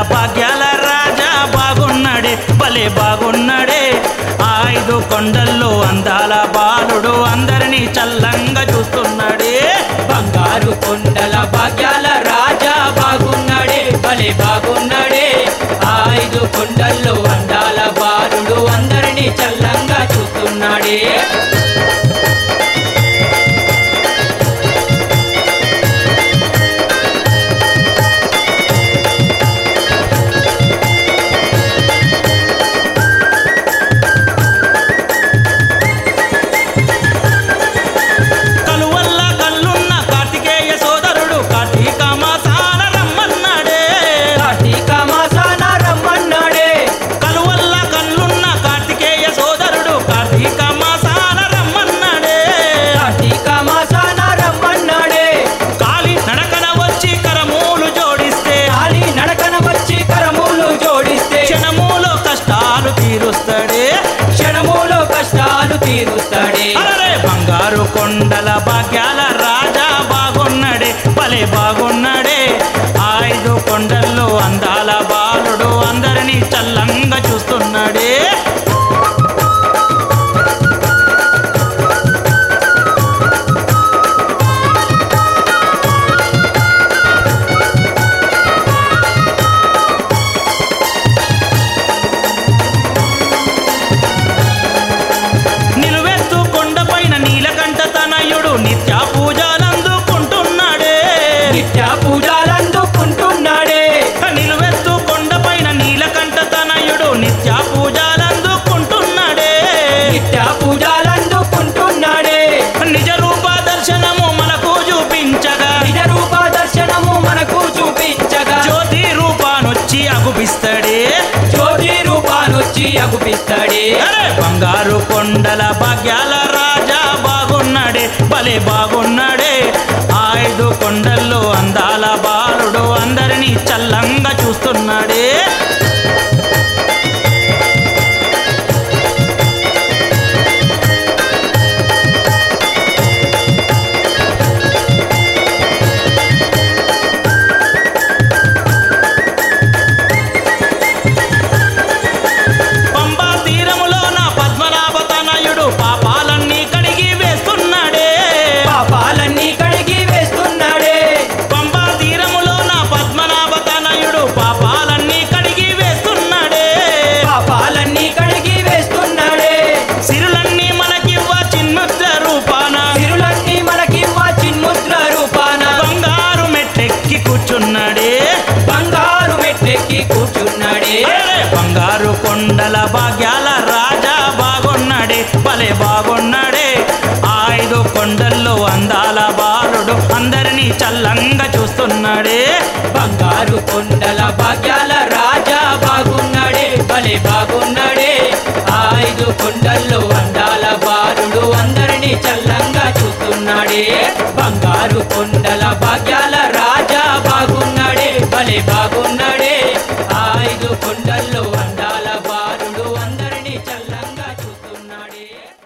భాగ్యాల రాజా బాగున్నాడే భలే బాగున్నాడే ఆ ఐదు కొండల్లో అందాల బాలుడు అందరినీ చల్లంగా చూస్తున్నాడే బంగారు కొండల భాగ్యాల రాజా బాగున్నాడే భలే బాగున్నాడే ఆ ఐదు కొండల్లో అందాల బాలుడు అందరినీ చల్లంగా చూస్తున్నాడే కలువల్ల కల్లున్న కార్తికేయ సోదరుడు కార్తీక మాసాన రమ్మన్నాడే కార్తీక మాసాన రమ్మన్నాడే కలువల్ల కల్లున్న కార్తికేయ సోదరుడు కార్తీక మాసాన రమ్మన్నాడే కార్తీక మాసాన రమ్మన్నాడే కాలి నడకన వచ్చి కరమూలు జోడిస్తే కాలి నడకన వచ్చి కరములు జోడిస్తే క్షణములో కష్టాలు తీరుస్తాడే క్షణములో కష్టాలు తీరుస్తాడే అరే బంగారు కొండల భాగ్యాల రాజా బాగున్నాడే భలే బాగున్నాడే ఆ ఐదు కొండల్లో అందాల బాలుడు అందరినీ చల్లంగా చూస్తున్నాడే నిలువెత్తు కొండపైన నీలకంఠ తనయుడు నిత్య పూజలందుకుంటున్నాడే నిత్య పూజలందుకుంటున్నాడే నిలువెత్తు కొండపైన నీలకంఠ తనయుడు నిత్య పూజలందుకుంటున్నాడే నిత్య పూజలందుకుంటున్నాడే నిజ రూప దర్శనము మనకు చూపించగా నిజ రూప దర్శనము మనకు చూపించగా జ్యోతి రూపానొచ్చి అగుపిస్తాడే జ్యోతి రూపానొచ్చి అగుపిస్తాడే అరే బంగారు కొండల భాగ్యాల రాజా బాగున్నాడే భలే బాగున్నాడే ఆ ఐదు కొండల్లో అందాల బాలుడు అందరినీ చల్లంగా చూస్తున్నాడే పంబా తీరములో నా పద్మనాభ తనయుడు పాపాలన్నీ కడిగి వేస్తున్నాడే పాపాలన్నీ కడిగి వేస్తున్నాడే పంబా తీరములో నా పద్మనాభ తనయుడు పాపాలన్నీ కడిగి వేస్తున్నాడే పాపాలన్నీ కడిగి వేస్తున్నాడే సిరులన్నీ మనకివ్వ చిన్ముద్ర రూపాన తిరులన్నీ మనకివ్వ చిన్ముద్ర రూపాన బంగారు మెట్టెక్కి కూర్చున్నాడే బంగారు మెట్లెక్కి కూర్చున్నాడే అరే బంగారు కొండల భాగ్యాల రాజా బాగున్నాడే భలే బాగున్నాడే ఆ ఐదు కొండల్లో అందాల బాలుడు అందరినీ చల్లంగా చూస్తున్నాడే బంగారు కొండల భాగ్యాల రాజా బాగున్నాడే భలే బాగున్నాడే ఆ ఐదు కొండల్లో అందాల బారుడు అందరినీ చల్లంగా చూస్తున్నాడే బంగారు కొండ